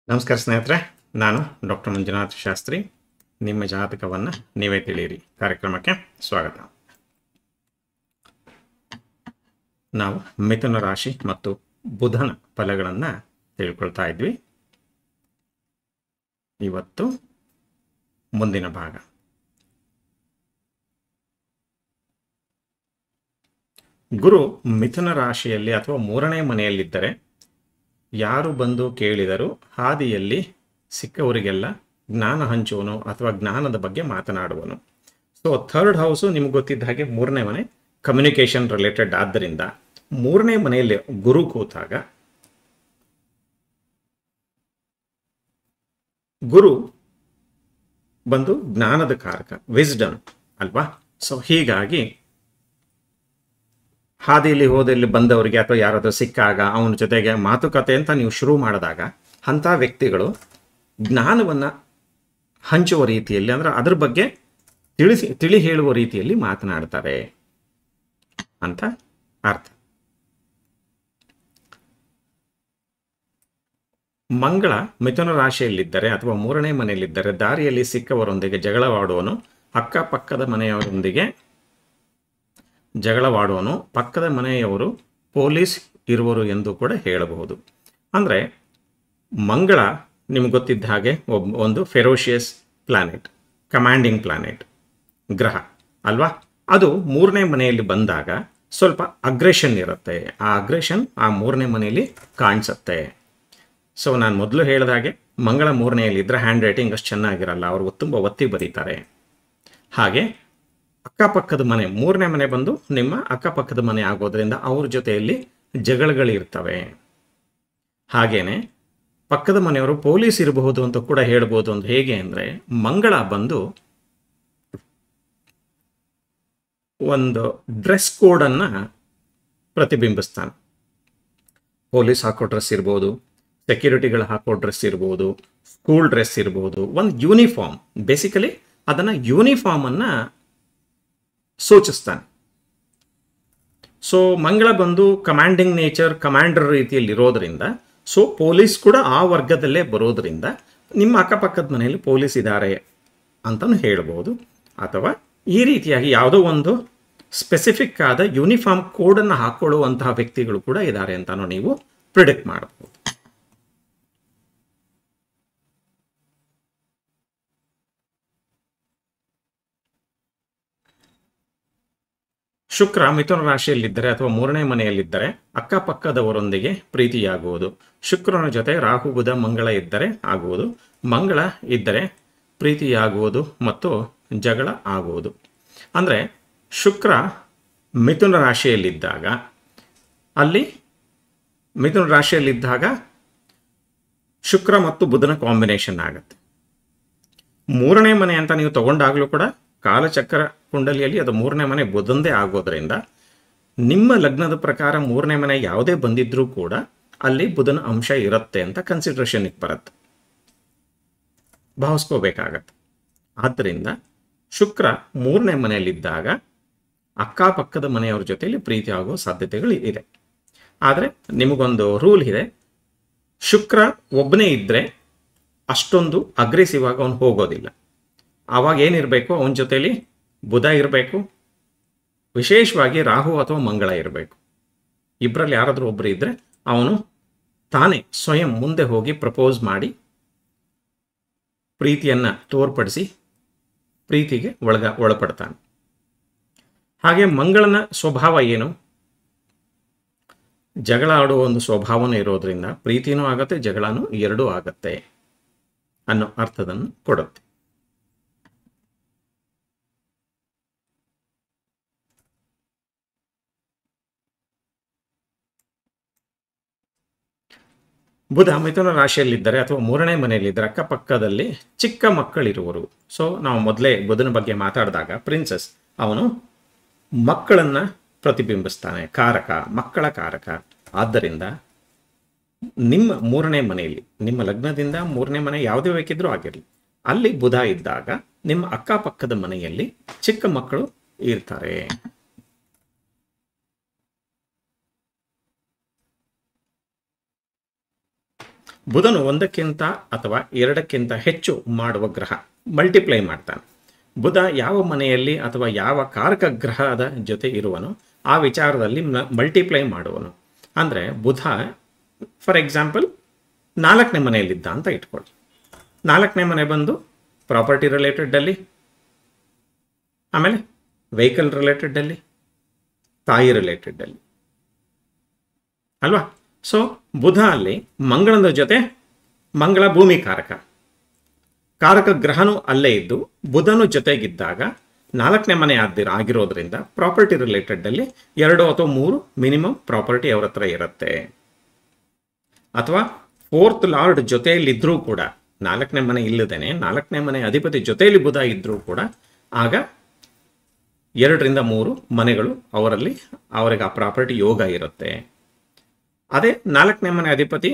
ನಮಸ್ಕಾರ ಸ್ನೇಹಿತರೆ ನಾನು ಡಾಕ್ಟರ್ ಮಂಜುನಾಥ್ ಶಾಸ್ತ್ರಿ ನಿಮ್ಮ ಜಾತಕವನ್ನು ನೀವೇ ತಿಳಿಯಿರಿ ಕಾರ್ಯಕ್ರಮಕ್ಕೆ ಸ್ವಾಗತ ನಾವು ಮಿಥುನ ರಾಶಿ ಮತ್ತು ಬುಧನ ಫಲಗಳನ್ನು ತಿಳ್ಕೊಳ್ತಾ ಇದ್ವಿ ಇವತ್ತು ಮುಂದಿನ ಭಾಗ ಗುರು ಮಿಥುನ ರಾಶಿಯಲ್ಲಿ ಅಥವಾ ಮೂರನೇ ಮನೆಯಲ್ಲಿದ್ದರೆ ಯಾರು ಬಂದು ಕೇಳಿದರೂ ಹಾದಿಯಲ್ಲಿ ಸಿಕ್ಕವರಿಗೆಲ್ಲ ಜ್ಞಾನ ಹಂಚುವನು ಅಥವಾ ಜ್ಞಾನದ ಬಗ್ಗೆ ಮಾತನಾಡುವನು ಸೊ ಥರ್ಡ್ ಹೌಸು ನಿಮ್ಗೆ ಗೊತ್ತಿದ್ದ ಹಾಗೆ ಮೂರನೇ ಮನೆ ಕಮ್ಯುನಿಕೇಷನ್ ರಿಲೇಟೆಡ್ ಆದ್ದರಿಂದ ಮೂರನೇ ಮನೆಯಲ್ಲಿ ಗುರು ಕೂತಾಗ ಗುರು ಬಂದು ಜ್ಞಾನದ ಕಾರಕ ವಿಸ್ಡಮ್ ಅಲ್ವಾ ಸೊ ಹೀಗಾಗಿ ಹಾದಿಯಲ್ಲಿ ಹೋದಲ್ಲಿ ಬಂದವರಿಗೆ ಅಥವಾ ಯಾರಾದರೂ ಸಿಕ್ಕಾಗ ಅವನ ಜೊತೆಗೆ ಮಾತುಕತೆ ಅಂತ ನೀವು ಶುರು ಮಾಡಿದಾಗ ಅಂಥ ವ್ಯಕ್ತಿಗಳು ಜ್ಞಾನವನ್ನು ಹಂಚುವ ರೀತಿಯಲ್ಲಿ ಅಂದ್ರೆ ಅದ್ರ ಬಗ್ಗೆ ತಿಳಿಸಿ ತಿಳಿ ಹೇಳುವ ರೀತಿಯಲ್ಲಿ ಮಾತನಾಡ್ತಾರೆ ಅಂತ ಅರ್ಥ ಮಂಗಳ ಮಿಥುನ ರಾಶಿಯಲ್ಲಿದ್ದರೆ ಅಥವಾ ಮೂರನೇ ಮನೆಯಲ್ಲಿದ್ದರೆ ದಾರಿಯಲ್ಲಿ ಸಿಕ್ಕವರೊಂದಿಗೆ ಜಗಳವಾಡುವನು ಅಕ್ಕಪಕ್ಕದ ಮನೆಯವರೊಂದಿಗೆ ಜಗಳವಾಡುವನು ಪಕ್ಕದ ಮನೆಯವರು ಪೊಲೀಸ್ ಇರುವರು ಎಂದು ಕೂಡ ಹೇಳಬಹುದು ಅಂದರೆ ಮಂಗಳ ನಿಮ್ಗೆ ಗೊತ್ತಿದ್ದ ಹಾಗೆ ಒಬ್ ಒಂದು ಫೆರೋಷಿಯಸ್ ಪ್ಲಾನೆಟ್ ಕಮಾಂಡಿಂಗ್ ಪ್ಲಾನೆಟ್ ಗ್ರಹ ಅಲ್ವಾ ಅದು ಮೂರನೇ ಮನೆಯಲ್ಲಿ ಬಂದಾಗ ಸ್ವಲ್ಪ ಅಗ್ರೆಷನ್ ಇರುತ್ತೆ ಆ ಅಗ್ರೆಷನ್ ಆ ಮೂರನೇ ಮನೆಯಲ್ಲಿ ಕಾಣಿಸುತ್ತೆ ಸೊ ನಾನು ಮೊದಲು ಹೇಳಿದಾಗೆ ಮಂಗಳ ಮೂರನೆಯಲ್ಲಿದ್ದರೆ ಹ್ಯಾಂಡ್ ರೈಟಿಂಗ್ ಅಷ್ಟು ಚೆನ್ನಾಗಿರಲ್ಲ ಅವರು ತುಂಬ ಒತ್ತಿ ಬರೀತಾರೆ ಹಾಗೆ ಅಕ್ಕಪಕ್ಕದ ಮನೆ ಮೂರನೇ ಮನೆ ಬಂದು ನಿಮ್ಮ ಅಕ್ಕಪಕ್ಕದ ಮನೆ ಆಗೋದ್ರಿಂದ ಅವ್ರ ಜೊತೆಯಲ್ಲಿ ಜಗಳಗಳಿರ್ತವೆ ಹಾಗೇನೆ ಪಕ್ಕದ ಮನೆಯವರು ಪೊಲೀಸ್ ಇರಬಹುದು ಅಂತ ಕೂಡ ಹೇಳ್ಬೋದು ಅಂತ ಹೇಗೆ ಅಂದರೆ ಮಂಗಳ ಬಂದು ಒಂದು ಡ್ರೆಸ್ ಕೋಡನ್ನು ಪ್ರತಿಬಿಂಬಿಸ್ತಾನೆ ಪೊಲೀಸ್ ಹಾಕೋ ಡ್ರೆಸ್ ಇರ್ಬೋದು ಸೆಕ್ಯೂರಿಟಿಗಳು ಹಾಕೋ ಡ್ರೆಸ್ ಇರ್ಬೋದು ಸ್ಕೂಲ್ ಡ್ರೆಸ್ ಇರ್ಬೋದು ಒಂದು ಯೂನಿಫಾರ್ಮ್ ಬೇಸಿಕಲಿ ಅದನ್ನು ಯೂನಿಫಾರ್ಮನ್ನು ಸೂಚಿಸ್ತಾನೆ ಸೊ ಮಂಗಳ ಬಂದು ಕಮಾಂಡಿಂಗ್ ನೇಚರ್ ಕಮಾಂಡರ್ ರೀತಿಯಲ್ಲಿ ಇರೋದ್ರಿಂದ ಸೊ ಪೊಲೀಸ್ ಕೂಡ ಆ ವರ್ಗದಲ್ಲೇ ಬರೋದ್ರಿಂದ ನಿಮ್ಮ ಅಕ್ಕಪಕ್ಕದ ಮನೆಯಲ್ಲಿ ಪೊಲೀಸ್ ಇದ್ದಾರೆ ಅಂತಲೂ ಹೇಳ್ಬೋದು ಅಥವಾ ಈ ರೀತಿಯಾಗಿ ಯಾವುದೋ ಒಂದು ಸ್ಪೆಸಿಫಿಕ್ ಆದ ಯೂನಿಫಾರ್ಮ್ ಕೋಡನ್ನು ಹಾಕೊಳ್ಳುವಂತಹ ವ್ಯಕ್ತಿಗಳು ಕೂಡ ಇದ್ದಾರೆ ಅಂತಲೂ ನೀವು ಪ್ರಿಡಿಕ್ಟ್ ಮಾಡಬಹುದು ಶುಕ್ರ ಮಿಥುನ ರಾಶಿಯಲ್ಲಿದ್ದರೆ ಅಥವಾ ಮೂರನೇ ಮನೆಯಲ್ಲಿದ್ದರೆ ಅಕ್ಕಪಕ್ಕದವರೊಂದಿಗೆ ಪ್ರೀತಿಯಾಗುವುದು ಶುಕ್ರನ ಜೊತೆ ರಾಹು ಬುಧ ಮಂಗಳ ಇದ್ದರೆ ಆಗುವುದು ಮಂಗಳ ಇದ್ದರೆ ಪ್ರೀತಿಯಾಗುವುದು ಮತ್ತು ಜಗಳ ಆಗುವುದು ಅಂದರೆ ಶುಕ್ರ ಮಿಥುನ ರಾಶಿಯಲ್ಲಿದ್ದಾಗ ಅಲ್ಲಿ ಮಿಥುನ ರಾಶಿಯಲ್ಲಿದ್ದಾಗ ಶುಕ್ರ ಮತ್ತು ಬುಧನ ಕಾಂಬಿನೇಷನ್ ಆಗುತ್ತೆ ಮೂರನೇ ಮನೆ ಅಂತ ನೀವು ತಗೊಂಡಾಗಲೂ ಕೂಡ ಕಾಲಚಕ್ರ ಕುಂಡಲಿಯಲ್ಲಿ ಅದು ಮೂರನೇ ಮನೆ ಬುಧಂದೇ ಆಗೋದ್ರಿಂದ ನಿಮ್ಮ ಲಗ್ನದ ಪ್ರಕಾರ ಮೂರನೇ ಮನೆ ಯಾವುದೇ ಬಂದಿದ್ರೂ ಕೂಡ ಅಲ್ಲಿ ಬುಧನ ಅಂಶ ಇರುತ್ತೆ ಅಂತ ಕನ್ಸಿಡ್ರೇಷನ್ಗೆ ಬರುತ್ತೆ ಭಾವಿಸ್ಕೋಬೇಕಾಗತ್ತೆ ಆದ್ದರಿಂದ ಶುಕ್ರ ಮೂರನೇ ಮನೆಯಲ್ಲಿದ್ದಾಗ ಅಕ್ಕಪಕ್ಕದ ಮನೆಯವ್ರ ಜೊತೆಯಲ್ಲಿ ಪ್ರೀತಿ ಆಗೋ ಸಾಧ್ಯತೆಗಳು ಇದೆ ಆದರೆ ನಿಮಗೊಂದು ರೂಲ್ ಇದೆ ಶುಕ್ರ ಒಬ್ಬನೇ ಇದ್ದರೆ ಅಷ್ಟೊಂದು ಅಗ್ರೆಸಿವ್ ಆಗಿ ಅವನು ಹೋಗೋದಿಲ್ಲ ಆವಾಗ ಏನಿರಬೇಕು ಅವನ ಜೊತೆಲಿ ಬುಧ ಇರಬೇಕು ವಿಶೇಷವಾಗಿ ರಾಹು ಅಥವಾ ಮಂಗಳ ಇರಬೇಕು ಇಬ್ಬರಲ್ಲಿ ಯಾರಾದರೂ ಒಬ್ಬರು ಇದ್ದರೆ ಅವನು ತಾನೇ ಸ್ವಯಂ ಮುಂದೆ ಹೋಗಿ ಪ್ರಪೋಸ್ ಮಾಡಿ ಪ್ರೀತಿಯನ್ನು ತೋರ್ಪಡಿಸಿ ಪ್ರೀತಿಗೆ ಒಳಗ ಒಳಪಡ್ತಾನೆ ಹಾಗೆ ಮಂಗಳನ ಸ್ವಭಾವ ಏನು ಜಗಳ ಆಡುವ ಒಂದು ಸ್ವಭಾವನೂ ಇರೋದ್ರಿಂದ ಪ್ರೀತಿನೂ ಆಗತ್ತೆ ಜಗಳನೂ ಎರಡೂ ಆಗತ್ತೆ ಅನ್ನೋ ಅರ್ಥದನ್ನು ಕೊಡುತ್ತೆ ಬುಧ ಮಿಥುನ ರಾಶಿಯಲ್ಲಿದ್ದರೆ ಅಥವಾ ಮೂರನೇ ಮನೆಯಲ್ಲಿದ್ದರೆ ಅಕ್ಕಪಕ್ಕದಲ್ಲಿ ಚಿಕ್ಕ ಮಕ್ಕಳಿರುವರು ಸೊ ನಾವು ಮೊದಲೇ ಬುಧನ ಬಗ್ಗೆ ಮಾತಾಡಿದಾಗ ಪ್ರಿನ್ಸಸ್ ಅವನು ಮಕ್ಕಳನ್ನು ಪ್ರತಿಬಿಂಬಿಸ್ತಾನೆ ಕಾರಕ ಮಕ್ಕಳ ಕಾರಕ ಆದ್ದರಿಂದ ನಿಮ್ಮ ಮೂರನೇ ಮನೆಯಲ್ಲಿ ನಿಮ್ಮ ಲಗ್ನದಿಂದ ಮೂರನೇ ಮನೆ ಯಾವುದೇ ಬೇಕಿದ್ರೂ ಆಗಿರಲಿ ಅಲ್ಲಿ ಬುಧ ಇದ್ದಾಗ ನಿಮ್ಮ ಅಕ್ಕಪಕ್ಕದ ಮನೆಯಲ್ಲಿ ಚಿಕ್ಕ ಮಕ್ಕಳು ಇರ್ತಾರೆ ಬುಧನು ಒಂದಕ್ಕಿಂತ ಅಥವಾ ಎರಡಕ್ಕಿಂತ ಹೆಚ್ಚು ಮಾಡುವ ಗ್ರಹ ಮಲ್ಟಿಪ್ಲೈ ಮಾಡ್ತಾನೆ ಬುಧ ಯಾವ ಮನೆಯಲ್ಲಿ ಅಥವಾ ಯಾವ ಕಾರಕ ಗ್ರಹದ ಜೊತೆ ಇರುವನು ಆ ವಿಚಾರದಲ್ಲಿ ಮಲ್ಟಿಪ್ಲೈ ಮಾಡುವನು ಅಂದರೆ ಬುಧ ಫಾರ್ ಎಕ್ಸಾಂಪಲ್ ನಾಲ್ಕನೇ ಮನೆಯಲ್ಲಿದ್ದ ಅಂತ ಇಟ್ಕೊಳ್ಳಿ ನಾಲ್ಕನೇ ಮನೆ ಬಂದು ಪ್ರಾಪರ್ಟಿ ರಿಲೇಟೆಡ್ಡಲ್ಲಿ ಆಮೇಲೆ ವೆಹಿಕಲ್ ರಿಲೇಟೆಡ್ಡಲ್ಲಿ ತಾಯಿ ರಿಲೇಟೆಡ್ಡಲ್ಲಿ ಅಲ್ವಾ ಸೊ ಬುಧ ಅಲ್ಲಿ ಮಂಗಳದ ಜೊತೆ ಮಂಗಳ ಭೂಮಿ ಕಾರಕ ಕಾರಕ ಗ್ರಹನು ಅಲ್ಲೇ ಇದ್ದು ಬುಧನು ಜೊತೆಗಿದ್ದಾಗ ನಾಲ್ಕನೇ ಮನೆ ಆದಿರ ಆಗಿರೋದ್ರಿಂದ ಪ್ರಾಪರ್ಟಿ ರಿಲೇಟೆಡ್ಡಲ್ಲಿ ಎರಡು ಅಥವಾ ಮೂರು ಮಿನಿಮಮ್ ಪ್ರಾಪರ್ಟಿ ಅವ್ರ ಹತ್ರ ಇರುತ್ತೆ ಅಥವಾ ಫೋರ್ತ್ ಲಾರ್ಡ್ ಜೊತೆಯಲ್ಲಿದ್ದರೂ ಕೂಡ ನಾಲ್ಕನೇ ಮನೆ ಇಲ್ಲದೇನೆ ನಾಲ್ಕನೇ ಮನೆ ಅಧಿಪತಿ ಜೊತೆಯಲ್ಲಿ ಬುಧ ಇದ್ದರೂ ಕೂಡ ಆಗ ಎರಡರಿಂದ ಮೂರು ಮನೆಗಳು ಅವರಲ್ಲಿ ಅವರಿಗೆ ಆ ಪ್ರಾಪರ್ಟಿ ಯೋಗ ಇರುತ್ತೆ ಅದೇ ನಾಲ್ಕನೇ ಮನೆ ಅಧಿಪತಿ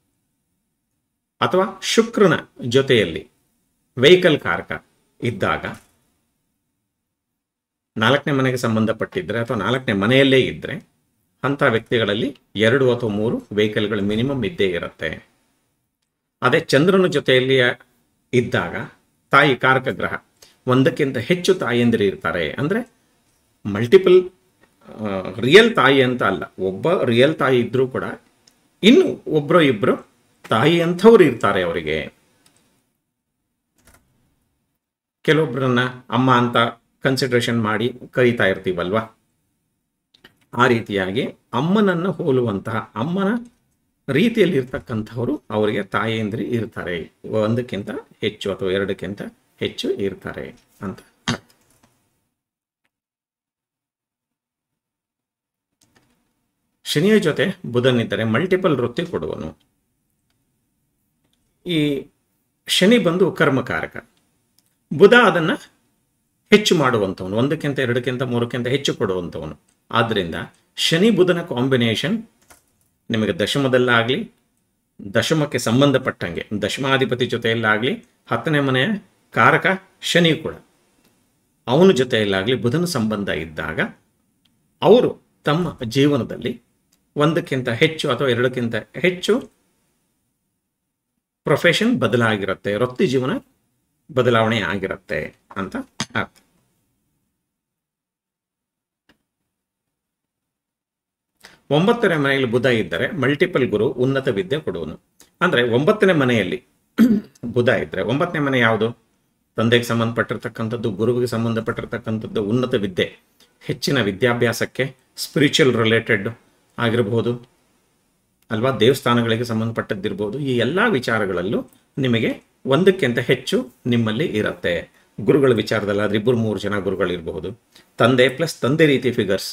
ಅಥವಾ ಶುಕ್ರನ ಜೊತೆಯಲ್ಲಿ ವೆಹಿಕಲ್ ಕಾರಕ ಇದ್ದಾಗ ನಾಲ್ಕನೇ ಮನೆಗೆ ಸಂಬಂಧಪಟ್ಟಿದ್ರೆ ಅಥವಾ ನಾಲ್ಕನೇ ಮನೆಯಲ್ಲೇ ಇದ್ದರೆ ಅಂಥ ವ್ಯಕ್ತಿಗಳಲ್ಲಿ ಎರಡು ಅಥವಾ ಮೂರು ವೆಹಿಕಲ್ಗಳು ಮಿನಿಮಮ್ ಇದ್ದೇ ಇರುತ್ತೆ ಅದೇ ಚಂದ್ರನ ಜೊತೆಯಲ್ಲಿ ಇದ್ದಾಗ ತಾಯಿ ಕಾರಕ ಗ್ರಹ ಒಂದಕ್ಕಿಂತ ಹೆಚ್ಚು ತಾಯಿಯಂದಿರು ಇರ್ತಾರೆ ಅಂದರೆ ಮಲ್ಟಿಪಲ್ ರಿಯಲ್ ತಾಯಿ ಅಂತ ಅಲ್ಲ ಒಬ್ಬ ರಿಯಲ್ ತಾಯಿ ಇದ್ದರೂ ಕೂಡ ಇನ್ನು ಒಬ್ಬರು ಇಬ್ಬರು ತಾಯಿ ಅಂಥವ್ರು ಇರ್ತಾರೆ ಅವರಿಗೆ ಕೆಲವೊಬ್ಬರನ್ನ ಅಮ್ಮ ಅಂತ ಕನ್ಸಿಡ್ರೇಷನ್ ಮಾಡಿ ಕರೀತಾ ಇರ್ತೀವಲ್ವಾ ಆ ರೀತಿಯಾಗಿ ಅಮ್ಮನನ್ನು ಹೋಲುವಂತಹ ಅಮ್ಮನ ರೀತಿಯಲ್ಲಿ ಇರ್ತಕ್ಕಂಥವರು ಅವರಿಗೆ ತಾಯಿಯಂದ್ರಿ ಇರ್ತಾರೆ ಒಂದಕ್ಕಿಂತ ಹೆಚ್ಚು ಅಥವಾ ಎರಡಕ್ಕಿಂತ ಹೆಚ್ಚು ಇರ್ತಾರೆ ಅಂತ ಶನಿಯ ಜೊತೆ ಬುಧನಿದ್ದರೆ ಮಲ್ಟಿಪಲ್ ವೃತ್ತಿ ಕೊಡುವನು ಈ ಶನಿ ಬಂದು ಕರ್ಮಕಾರಕ ಬುಧ ಅದನ್ನು ಹೆಚ್ಚು ಮಾಡುವಂಥವನು ಒಂದಕ್ಕಿಂತ ಎರಡಕ್ಕಿಂತ ಮೂರಕ್ಕಿಂತ ಹೆಚ್ಚು ಕೊಡುವಂಥವನು ಆದ್ದರಿಂದ ಶನಿ ಬುಧನ ಕಾಂಬಿನೇಷನ್ ನಿಮಗೆ ದಶಮದಲ್ಲಾಗಲಿ ದಶಮಕ್ಕೆ ಸಂಬಂಧಪಟ್ಟಂಗೆ ದಶಮಾಧಿಪತಿ ಜೊತೆಯಲ್ಲಾಗಲಿ ಹತ್ತನೇ ಮನೆಯ ಕಾರಕ ಶನಿ ಕೂಡ ಅವನ ಜೊತೆಯಲ್ಲಾಗಲಿ ಬುಧನ ಸಂಬಂಧ ಇದ್ದಾಗ ಅವರು ತಮ್ಮ ಜೀವನದಲ್ಲಿ ಒಂದಕ್ಕಿಂತ ಹೆಚ್ಚು ಅಥವಾ ಎರಡಕ್ಕಿಂತ ಹೆಚ್ಚು ಪ್ರೊಫೆಷನ್ ಬದಲಾಗಿರುತ್ತೆ ವೃತ್ತಿ ಜೀವನ ಬದಲಾವಣೆ ಆಗಿರುತ್ತೆ ಅಂತ ಅರ್ಥ ಒಂಬತ್ತನೇ ಮನೆಯಲ್ಲಿ ಬುಧ ಇದ್ದರೆ ಮಲ್ಟಿಪಲ್ ಗುರು ಉನ್ನತ ವಿದ್ಯೆ ಕೊಡುವನು ಅಂದರೆ ಒಂಬತ್ತನೇ ಮನೆಯಲ್ಲಿ ಬುಧ ಇದ್ದರೆ ಒಂಬತ್ತನೇ ಮನೆ ಯಾವುದು ತಂದೆಗೆ ಸಂಬಂಧಪಟ್ಟಿರ್ತಕ್ಕಂಥದ್ದು ಗುರುವಿಗೆ ಸಂಬಂಧಪಟ್ಟಿರ್ತಕ್ಕಂಥದ್ದು ಉನ್ನತ ವಿದ್ಯೆ ಹೆಚ್ಚಿನ ವಿದ್ಯಾಭ್ಯಾಸಕ್ಕೆ ಸ್ಪಿರಿಚುವಲ್ ರಿಲೇಟೆಡ್ ಆಗಿರಬಹುದು ಅಲ್ವಾ ದೇವಸ್ಥಾನಗಳಿಗೆ ಸಂಬಂಧಪಟ್ಟದ್ದಿರ್ಬೋದು ಈ ಎಲ್ಲ ವಿಚಾರಗಳಲ್ಲೂ ನಿಮಗೆ ಒಂದಕ್ಕಿಂತ ಹೆಚ್ಚು ನಿಮ್ಮಲ್ಲಿ ಇರುತ್ತೆ ಗುರುಗಳ ವಿಚಾರದಲ್ಲಾದ್ರೆ ಇಬ್ಬರು ಮೂರು ಜನ ಗುರುಗಳಿರಬಹುದು ತಂದೆ ಪ್ಲಸ್ ತಂದೆ ರೀತಿ ಫಿಗರ್ಸ್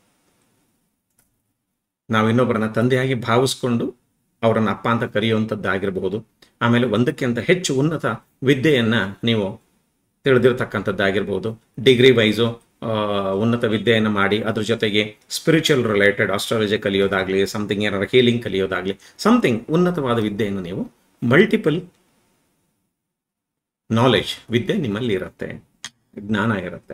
ನಾವು ಇನ್ನೊಬ್ಬರನ್ನ ತಂದೆಯಾಗಿ ಭಾವಿಸ್ಕೊಂಡು ಅವರನ್ನು ಅಪ್ಪ ಅಂತ ಕರೆಯುವಂಥದ್ದಾಗಿರಬಹುದು ಆಮೇಲೆ ಒಂದಕ್ಕಿಂತ ಹೆಚ್ಚು ಉನ್ನತ ವಿದ್ಯೆಯನ್ನು ನೀವು ತಿಳಿದಿರ್ತಕ್ಕಂಥದ್ದಾಗಿರ್ಬೋದು ಡಿಗ್ರಿ ವೈಸು ಉನ್ನತ ವಿದ್ಯೆಯನ್ನು ಮಾಡಿ ಅದ್ರ ಜೊತೆಗೆ ಸ್ಪಿರಿಚುವಲ್ ರಿಲೇಟೆಡ್ ಆಸ್ಟ್ರಾಲಜಿ ಕಲಿಯೋದಾಗಲಿ ಸಮಥಿಂಗ್ ಏನಾರು ಹೀಲಿಂಗ್ ಕಲಿಯೋದಾಗಲಿ ಸಮಥಿಂಗ್ ಉನ್ನತವಾದ ವಿದ್ಯೆಯನ್ನು ನೀವು ಮಲ್ಟಿಪಲ್ ನಾಲೆಜ್ ವಿದ್ಯೆ ನಿಮ್ಮಲ್ಲಿ ಇರುತ್ತೆ ಜ್ಞಾನ ಇರುತ್ತೆ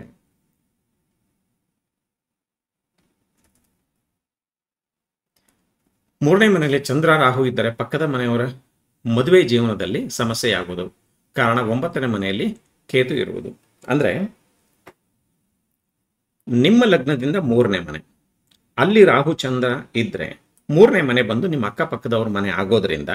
ಮೂರನೇ ಮನೆಯಲ್ಲಿ ಚಂದ್ರ ರಾಹು ಇದ್ದರೆ ಪಕ್ಕದ ಮನೆಯವರ ಮದುವೆ ಜೀವನದಲ್ಲಿ ಸಮಸ್ಯೆಯಾಗುವುದು ಕಾರಣ ಒಂಬತ್ತನೇ ಮನೆಯಲ್ಲಿ ಕೇತು ಇರುವುದು ಅಂದರೆ ನಿಮ್ಮ ಲಗ್ನದಿಂದ ಮೂರನೇ ಮನೆ ಅಲ್ಲಿ ರಾಹು ಚಂದ್ರ ಇದ್ರೆ ಮೂರನೇ ಮನೆ ಬಂದು ನಿಮ್ಮ ಅಕ್ಕಪಕ್ಕದವ್ರ ಮನೆ ಆಗೋದ್ರಿಂದ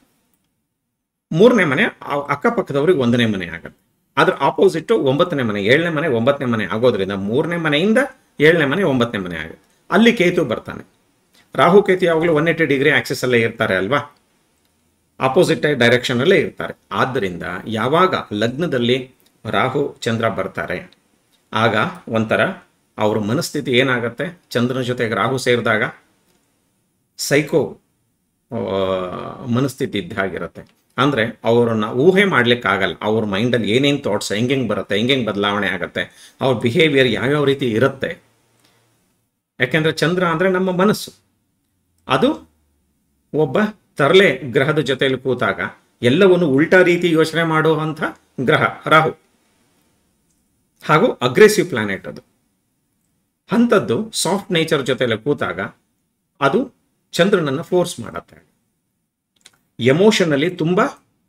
ಮೂರನೇ ಮನೆ ಆ- ಅಕ್ಕಪಕ್ಕದವ್ರಿಗೆ ಒಂದನೇ ಮನೆ ಆಗುತ್ತೆ ಅದ್ರ ಆಪೋಸಿಟ್ ಒಂಬತ್ತನೇ ಮನೆ ಏಳನೇ ಮನೆ ಒಂಬತ್ತನೇ ಮನೆ ಆಗೋದ್ರಿಂದ ಮೂರನೇ ಮನೆಯಿಂದ ಏಳನೇ ಮನೆ ಒಂಬತ್ತನೇ ಮನೆ ಆಗುತ್ತೆ ಅಲ್ಲಿ ಕೇತು ಬರ್ತಾನೆ ರಾಹು ಕೇತು ಯಾವಾಗಲೂ ಒನ್ ಏಯ್ಟಿ ಡಿಗ್ರಿ ಆಕ್ಸಿಸ್ ಅಲ್ಲೇ ಇರ್ತಾರೆ ಅಲ್ವಾ ಆಪೋಸಿಟ್ ಡೈರೆಕ್ಷನ್ ಅಲ್ಲೇ ಇರ್ತಾರೆ ಆದ್ದರಿಂದ ಯಾವಾಗ ಲಗ್ನದಲ್ಲಿ ರಾಹು ಚಂದ್ರ ಬರ್ತಾರೆ ಆಗ ಒಂಥರ ಅವ್ರ ಮನಸ್ಥಿತಿ ಏನಾಗುತ್ತೆ ಚಂದ್ರನ ಜೊತೆಗೆ ರಾಹು ಸೇರಿದಾಗ ಸೈಕೋ ಆ, ಮನಸ್ಥಿತಿ ಇದ್ದ ಹಾಗಿರುತ್ತೆ ಅಂದರೆ ಅವರನ್ನ ಊಹೆ ಮಾಡ್ಲಿಕ್ಕಾಗಲ್ಲ ಅವ್ರ ಮೈಂಡಲ್ಲಿ ಏನೇನು ಥಾಟ್ಸ್ ಹೆಂಗೆಂಗೆ ಬರುತ್ತೆ ಹೆಂಗೆಂಗೆ ಬದಲಾವಣೆ ಆಗುತ್ತೆ ಅವ್ರ ಬಿಹೇವಿಯರ್ ಯಾವ್ಯಾವ ರೀತಿ ಇರುತ್ತೆ ಯಾಕೆಂದರೆ ಚಂದ್ರ ಅಂದರೆ ನಮ್ಮ ಮನಸ್ಸು ಅದು ಒಬ್ಬ ತರಲೆ ಗ್ರಹದ ಜೊತೆಯಲ್ಲಿ ಕೂತಾಗ ಎಲ್ಲವನ್ನು ಉಲ್ಟಾ ರೀತಿ ಯೋಚನೆ ಮಾಡುವಂಥ ಗ್ರಹ ರಾಹು ಹಾಗೂ ಅಗ್ರೆಸಿವ್ ಪ್ಲಾನೆಟ್ ಅದು ಅಂಥದ್ದು ಸಾಫ್ಟ್ ನೇಚರ್ ಜೊತೆಯಲ್ಲಿ ಕೂತಾಗ ಅದು ಚಂದ್ರನನ್ನು ಫೋರ್ಸ್ ಮಾಡುತ್ತೆ ಎಮೋಷನಲ್ಲಿ ತುಂಬ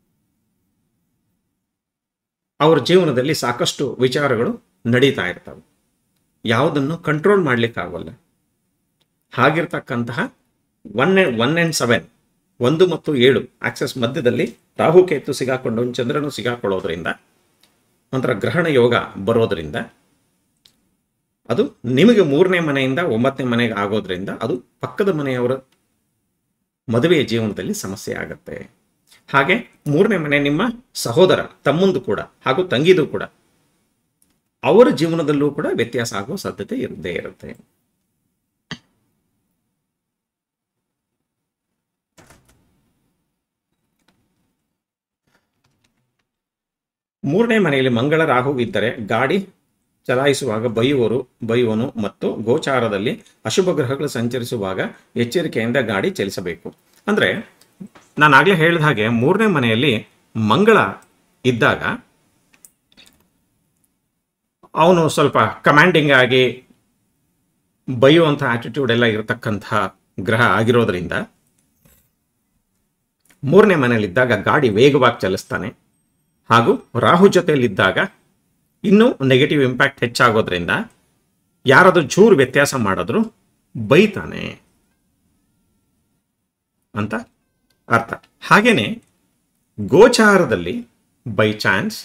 ಅವ್ರ ಜೀವನದಲ್ಲಿ ಸಾಕಷ್ಟು ವಿಚಾರಗಳು ನಡೀತಾ ಇರ್ತವೆ ಯಾವುದನ್ನು ಕಂಟ್ರೋಲ್ ಮಾಡಲಿಕ್ಕಾಗಲ್ಲ ಹಾಗಿರ್ತಕ್ಕಂತಹ ಒನ್ ಒನ್ ಆ್ಯಂಡ್ ಸೆವೆನ್ ಒಂದು ಮತ್ತು ಏಳು ಆಕ್ಸೆಸ್ ಮಧ್ಯದಲ್ಲಿ ರಾಹುಕೇತು ಸಿಗಾಕೊಂಡು ಚಂದ್ರನು ಸಿಗಾಕೊಳ್ಳೋದ್ರಿಂದ ಒಂಥರ ಗ್ರಹಣ ಯೋಗ ಬರೋದ್ರಿಂದ ಅದು ನಿಮಗೆ ಮೂರನೇ ಮನೆಯಿಂದ ಒಂಬತ್ತನೇ ಮನೆಗೆ ಆಗೋದ್ರಿಂದ ಅದು ಪಕ್ಕದ ಮನೆಯವರ ಮದುವೆಯ ಜೀವನದಲ್ಲಿ ಸಮಸ್ಯೆ ಆಗುತ್ತೆ ಹಾಗೆ ಮೂರನೇ ಮನೆ ನಿಮ್ಮ ಸಹೋದರ ತಮ್ಮಂದು ಕೂಡ ಹಾಗೂ ತಂಗಿದು ಕೂಡ ಅವರ ಜೀವನದಲ್ಲೂ ಕೂಡ ವ್ಯತ್ಯಾಸ ಆಗುವ ಸಾಧ್ಯತೆ ಇರದೇ ಇರುತ್ತೆ ಮೂರನೇ ಮನೆಯಲ್ಲಿ ಮಂಗಳ ರಾಹು ಇದ್ದರೆ ಗಾಡಿ ಚಲಾಯಿಸುವಾಗ ಬೈಯುವರು ಬೈಯುವನು ಮತ್ತು ಗೋಚಾರದಲ್ಲಿ ಅಶುಭ ಗ್ರಹಗಳು ಸಂಚರಿಸುವಾಗ ಎಚ್ಚರಿಕೆಯಿಂದ ಗಾಡಿ ಚಲಿಸಬೇಕು ಅಂದರೆ ನಾನು ಆಗಲೇ ಹೇಳಿದ ಹಾಗೆ ಮೂರನೇ ಮನೆಯಲ್ಲಿ ಮಂಗಳ ಇದ್ದಾಗ ಅವನು ಸ್ವಲ್ಪ ಕಮಾಂಡಿಂಗ್ ಆಗಿ ಬೈಯುವಂಥ ಆಟಿಟ್ಯೂಡ್ ಎಲ್ಲ ಇರತಕ್ಕಂಥ ಗ್ರಹ ಆಗಿರೋದ್ರಿಂದ ಮೂರನೇ ಮನೆಯಲ್ಲಿದ್ದಾಗ ಗಾಡಿ ವೇಗವಾಗಿ ಚಲಿಸ್ತಾನೆ ಹಾಗೂ ರಾಹು ಜೊತೆಯಲ್ಲಿದ್ದಾಗ ಇನ್ನೂ ನೆಗೆಟಿವ್ ಇಂಪ್ಯಾಕ್ಟ್ ಹೆಚ್ಚಾಗೋದ್ರಿಂದ ಯಾರಾದರೂ ಚೂರು ವ್ಯತ್ಯಾಸ ಮಾಡಿದ್ರು ಬೈತಾನೆ ಅಂತ ಅರ್ಥ ಹಾಗೇನೆ ಗೋಚಾರದಲ್ಲಿ ಬೈ ಚಾನ್ಸ್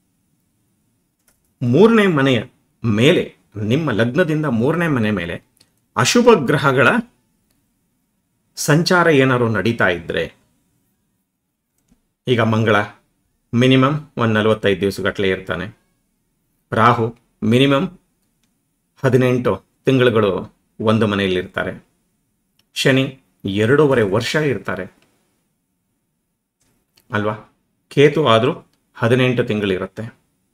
ಮೂರನೇ ಮನೆಯ ಮೇಲೆ ನಿಮ್ಮ ಲಗ್ನದಿಂದ ಮೂರನೇ ಮನೆ ಮೇಲೆ ಅಶುಭ ಗ್ರಹಗಳ ಸಂಚಾರ ಏನಾದ್ರು ನಡೀತಾ ಇದ್ರೆ ಈಗ ಮಂಗಳ ಮಿನಿಮಮ್ ಒಂದು ನಲವತ್ತೈದು ದಿವಸಗಟ್ಟಲೆ ಇರ್ತಾನೆ ರಾಹು ಮಿನಿಮಮ್ ಹದಿನೆಂಟು ತಿಂಗಳುಗಳು ಒಂದು ಮನೆಯಲ್ಲಿರ್ತಾರೆ ಶನಿ ಎರಡೂವರೆ ವರ್ಷ ಇರ್ತಾರೆ ಅಲ್ವಾ ಕೇತು ಆದರೂ ಹದಿನೆಂಟು ತಿಂಗಳಿರುತ್ತೆ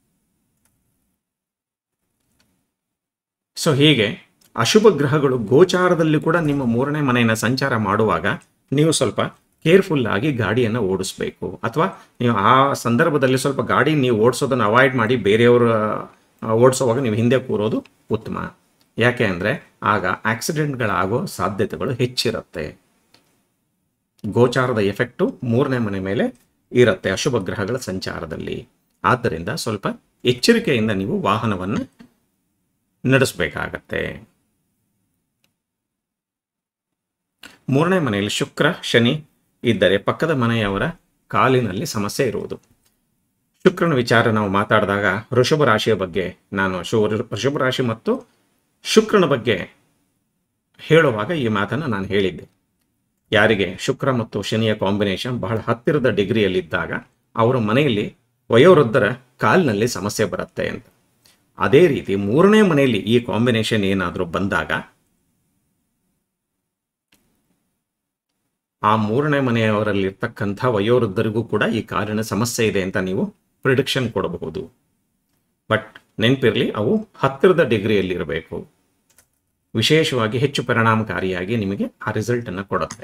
ಸೊ ಹೀಗೆ ಅಶುಭ ಗ್ರಹಗಳು ಗೋಚಾರದಲ್ಲಿ ಕೂಡ ನಿಮ್ಮ ಮೂರನೇ ಮನೆಯನ್ನು ಸಂಚಾರ ಮಾಡುವಾಗ ನೀವು ಸ್ವಲ್ಪ ಕೇರ್ಫುಲ್ ಆಗಿ ಗಾಡಿಯನ್ನು ಓಡಿಸ್ಬೇಕು ಅಥವಾ ನೀವು ಆ ಸಂದರ್ಭದಲ್ಲಿ ಸ್ವಲ್ಪ ಗಾಡಿ ನೀವು ಓಡಿಸೋದನ್ನು ಅವಾಯ್ಡ್ ಮಾಡಿ ಬೇರೆಯವರು ಓಡಿಸೋವಾಗ ನೀವು ಹಿಂದೆ ಕೂರೋದು ಉತ್ತಮ ಯಾಕೆ ಅಂದರೆ ಆಗ ಆಕ್ಸಿಡೆಂಟ್ಗಳಾಗೋ ಸಾಧ್ಯತೆಗಳು ಹೆಚ್ಚಿರುತ್ತೆ ಗೋಚಾರದ ಎಫೆಕ್ಟು ಮೂರನೇ ಮನೆ ಮೇಲೆ ಇರುತ್ತೆ ಅಶುಭ ಗ್ರಹಗಳ ಸಂಚಾರದಲ್ಲಿ ಆದ್ದರಿಂದ ಸ್ವಲ್ಪ ಎಚ್ಚರಿಕೆಯಿಂದ ನೀವು ವಾಹನವನ್ನು ನಡೆಸಬೇಕಾಗತ್ತೆ ಮೂರನೇ ಮನೆಯಲ್ಲಿ ಶುಕ್ರ ಶನಿ ಇದ್ದರೆ ಪಕ್ಕದ ಮನೆಯವರ ಕಾಲಿನಲ್ಲಿ ಸಮಸ್ಯೆ ಇರುವುದು ಶುಕ್ರನ ವಿಚಾರ ನಾವು ಮಾತಾಡಿದಾಗ ವೃಷಭ ರಾಶಿಯ ಬಗ್ಗೆ ನಾನು ಶು ವೃಷಭ ರಾಶಿ ಮತ್ತು ಶುಕ್ರನ ಬಗ್ಗೆ ಹೇಳುವಾಗ ಈ ಮಾತನ್ನು ನಾನು ಹೇಳಿದ್ದೆ ಯಾರಿಗೆ ಶುಕ್ರ ಮತ್ತು ಶನಿಯ ಕಾಂಬಿನೇಷನ್ ಬಹಳ ಹತ್ತಿರದ ಡಿಗ್ರಿಯಲ್ಲಿದ್ದಾಗ ಅವರ ಮನೆಯಲ್ಲಿ ವಯೋವೃದ್ಧರ ಕಾಲಿನಲ್ಲಿ ಸಮಸ್ಯೆ ಬರುತ್ತೆ ಅಂತ ಅದೇ ರೀತಿ ಮೂರನೇ ಮನೆಯಲ್ಲಿ ಈ ಕಾಂಬಿನೇಷನ್ ಏನಾದರೂ ಬಂದಾಗ ಆ ಮೂರನೇ ಮನೆಯವರಲ್ಲಿರ್ತಕ್ಕಂಥ ವಯೋವೃದ್ಧರಿಗೂ ಕೂಡ ಈ ಕಾಲಿನ ಸಮಸ್ಯೆ ಇದೆ ಅಂತ ನೀವು ಪ್ರಿಡಿಕ್ಷನ್ ಕೊಡಬಹುದು ಬಟ್ ನೆನಪಿರಲಿ ಅವು ಹತ್ತಿರದ ಡಿಗ್ರಿಯಲ್ಲಿರಬೇಕು ವಿಶೇಷವಾಗಿ ಹೆಚ್ಚು ಪರಿಣಾಮಕಾರಿಯಾಗಿ ನಿಮಗೆ ಆ ರಿಸಲ್ಟನ್ನು ಕೊಡುತ್ತೆ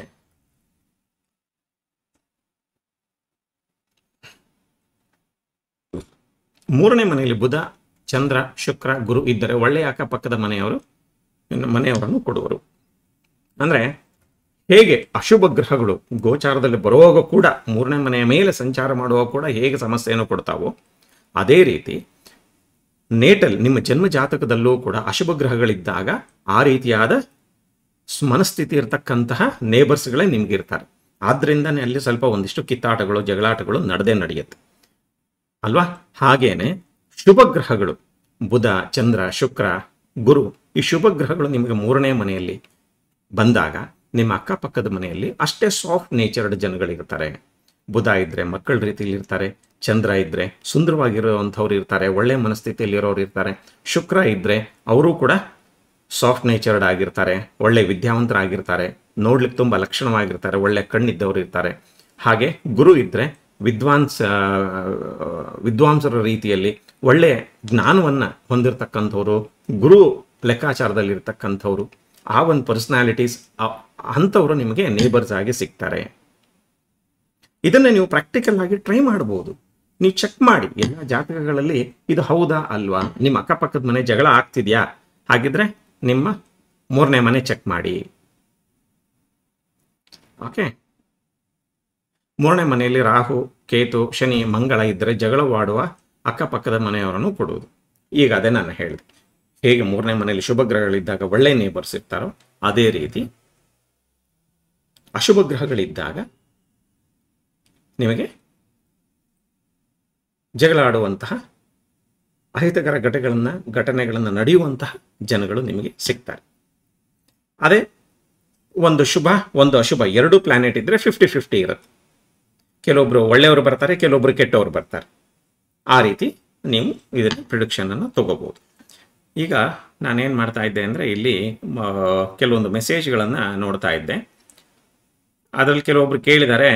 ಮೂರನೇ ಮನೆಯಲ್ಲಿ ಬುಧ ಚಂದ್ರ ಶುಕ್ರ ಗುರು ಇದ್ದರೆ ಒಳ್ಳೆಯ ಅಕ್ಕಪಕ್ಕದ ಮನೆಯವರು ಇನ್ನು ಮನೆಯವರನ್ನು ಕೊಡುವರು ಅಂದರೆ ಹೇಗೆ ಅಶುಭ ಗ್ರಹಗಳು ಗೋಚಾರದಲ್ಲಿ ಬರುವಾಗ ಕೂಡ ಮೂರನೇ ಮನೆಯ ಮೇಲೆ ಸಂಚಾರ ಮಾಡುವಾಗ ಕೂಡ ಹೇಗೆ ಸಮಸ್ಯೆಯನ್ನು ಕೊಡ್ತಾವೋ ಅದೇ ರೀತಿ ನೇಟಲ್ ನಿಮ್ಮ ಜನ್ಮ ಜಾತಕದಲ್ಲೂ ಕೂಡ ಅಶುಭ ಗ್ರಹಗಳಿದ್ದಾಗ ಆ ರೀತಿಯಾದ ಸ್- ಮನಸ್ಥಿತಿ ಇರತಕ್ಕಂತಹ ನೇಬರ್ಸ್ಗಳೇ ನಿಮ್ಗಿರ್ತಾರೆ ಆದ್ರಿಂದನೇ ಅಲ್ಲಿ ಸ್ವಲ್ಪ ಒಂದಿಷ್ಟು ಕಿತ್ತಾಟಗಳು ಜಗಳಾಟಗಳು ನಡೆದೇ ನಡೆಯುತ್ತೆ ಅಲ್ವಾ ಹಾಗೇನೆ ಶುಭ ಗ್ರಹಗಳು ಬುಧ ಚಂದ್ರ ಶುಕ್ರ ಗುರು ಈ ಶುಭ ಗ್ರಹಗಳು ನಿಮಗೆ ಮೂರನೇ ಮನೆಯಲ್ಲಿ ಬಂದಾಗ ನಿಮ್ಮ ಅಕ್ಕಪಕ್ಕದ ಮನೆಯಲ್ಲಿ ಅಷ್ಟೇ ಸಾಫ್ಟ್ ನೇಚರ್ಡ್ ಜನಗಳಿರ್ತಾರೆ ಬುಧ ಇದ್ರೆ ಮಕ್ಕಳ ರೀತಿಯಲ್ಲಿ ಇರ್ತಾರೆ ಚಂದ್ರ ಇದ್ರೆ ಸುಂದರವಾಗಿರುವಂಥವ್ರು ಇರ್ತಾರೆ ಒಳ್ಳೆ ಮನಸ್ಥಿತಿಯಲ್ಲಿರೋರು ಇರ್ತಾರೆ ಶುಕ್ರ ಇದ್ರೆ ಅವರು ಕೂಡ ಸಾಫ್ಟ್ ನೇಚರ್ಡ್ ಆಗಿರ್ತಾರೆ ಒಳ್ಳೆ ವಿದ್ಯಾವಂತರಾಗಿರ್ತಾರೆ ನೋಡ್ಲಿಕ್ಕೆ ತುಂಬ ಲಕ್ಷಣವಾಗಿರ್ತಾರೆ ಒಳ್ಳೆ ಕಣ್ಣಿದ್ದವರು ಇರ್ತಾರೆ ಹಾಗೆ ಗುರು ಇದ್ರೆ ವಿದ್ವಾಂಸ ವಿದ್ವಾಂಸರ ರೀತಿಯಲ್ಲಿ ಒಳ್ಳೆ ಜ್ಞಾನವನ್ನು ಹೊಂದಿರತಕ್ಕಂಥವ್ರು ಗುರು ಲೆಕ್ಕಾಚಾರದಲ್ಲಿರ್ತಕ್ಕಂಥವ್ರು ಆ ಒಂದು ಪರ್ಸನಾಲಿಟೀಸ್ ಅಂಥವರು ನಿಮಗೆ ನೇಬರ್ಸ್ ಆಗಿ ಸಿಗ್ತಾರೆ ಇದನ್ನು ನೀವು ಪ್ರಾಕ್ಟಿಕಲ್ ಆಗಿ ಟ್ರೈ ಮಾಡ್ಬೋದು ನೀವು ಚೆಕ್ ಮಾಡಿ ಎಲ್ಲ ಜಾತಕಗಳಲ್ಲಿ ಇದು ಹೌದಾ ಅಲ್ವಾ ನಿಮ್ಮ ಅಕ್ಕಪಕ್ಕದ ಮನೆ ಜಗಳ ಆಗ್ತಿದ್ಯಾ ಹಾಗಿದ್ರೆ ನಿಮ್ಮ ಮೂರನೇ ಮನೆ ಚೆಕ್ ಮಾಡಿ ಓಕೆ ಮೂರನೇ ಮನೆಯಲ್ಲಿ ರಾಹು ಕೇತು ಶನಿ ಮಂಗಳ ಇದ್ದರೆ ಜಗಳವಾಡುವ ಅಕ್ಕಪಕ್ಕದ ಮನೆಯವರನ್ನು ಕೊಡುವುದು ಈಗ ಅದೇ ನಾನು ಹೇಳಿದೆ ಹೇಗೆ ಮೂರನೇ ಮನೆಯಲ್ಲಿ ಶುಭ ಗ್ರಹಗಳಿದ್ದಾಗ ಒಳ್ಳೆ ನೇಬರ್ಸ್ ಇರ್ತಾರೋ ಅದೇ ರೀತಿ ಅಶುಭ ಗ್ರಹಗಳಿದ್ದಾಗ ನಿಮಗೆ ಜಗಳ ಆಡುವಂತಹ ಅಹಿತಕರ ಘಟಗಳನ್ನು ಘಟನೆಗಳನ್ನು ನಡೆಯುವಂತಹ ಜನಗಳು ನಿಮಗೆ ಸಿಗ್ತಾರೆ ಅದೇ ಒಂದು ಶುಭ ಒಂದು ಅಶುಭ ಎರಡು ಪ್ಲಾನೆಟ್ ಇದ್ದರೆ ಫಿಫ್ಟಿ ಫಿಫ್ಟಿ ಇರುತ್ತೆ ಕೆಲವೊಬ್ರು ಒಳ್ಳೆಯವರು ಬರ್ತಾರೆ ಕೆಲವೊಬ್ರು ಕೆಟ್ಟವರು ಬರ್ತಾರೆ ಆ ರೀತಿ ನೀವು ಇದನ್ನು ಪ್ರಿಡಿಕ್ಷನನ್ನು ತಗೋಬೋದು ಈಗ ನಾನೇನು ಮಾಡ್ತಾ ಇದ್ದೆ ಅಂದರೆ ಇಲ್ಲಿ ಮ, ಕೆಲವೊಂದು ಮೆಸೇಜ್ಗಳನ್ನು ನೋಡ್ತಾ ಇದ್ದೆ ಅದರಲ್ಲಿ ಕೆಲವೊಬ್ರು ಕೇಳಿದ್ದಾರೆ